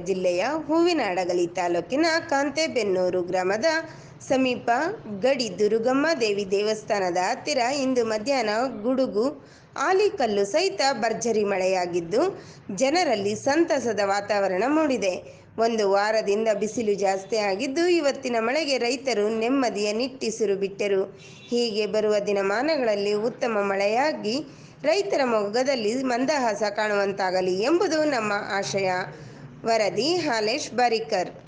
ಜಿಲ್ಲೆಯ ಹೂವಿನಹಡಗಲಿ ತಾಲೂಕಿನ ಕಾಂತೇಬೆನ್ನೂರು ಗ್ರಾಮದ ಸಮೀಪ ಗಡಿ ದುರುಗಮ್ಮ ದೇವಿ ದೇವಸ್ಥಾನದ ಹತ್ತಿರ ಇಂದು ಮಧ್ಯಾಹ್ನ ಗುಡುಗು ಆಲಿಕಲ್ಲು ಸಹಿತ ಭರ್ಜರಿ ಮಳೆಯಾಗಿದ್ದು ಜನರಲ್ಲಿ ಸಂತಸದ ವಾತಾವರಣ ಮೂಡಿದೆ ಒಂದು ವಾರದಿಂದ ಬಿಸಿಲು ಜಾಸ್ತಿ ಆಗಿದ್ದು ಇವತ್ತಿನ ಮಳೆಗೆ ರೈತರು ನೆಮ್ಮದಿಯ ನಿಟ್ಟಿಸಿರು ಬಿಟ್ಟರು ಹೀಗೆ ಬರುವ ದಿನಮಾನಗಳಲ್ಲಿ ಉತ್ತಮ ಮಳೆಯಾಗಿ ರೈತರ ಮೊಗದಲ್ಲಿ ಮಂದಹಾಸ ಕಾಣುವಂತಾಗಲಿ ಎಂಬುದು ನಮ್ಮ ಆಶಯ ವರದಿ ಹಾಲೇಶ್ ಬಾರಿಕರ್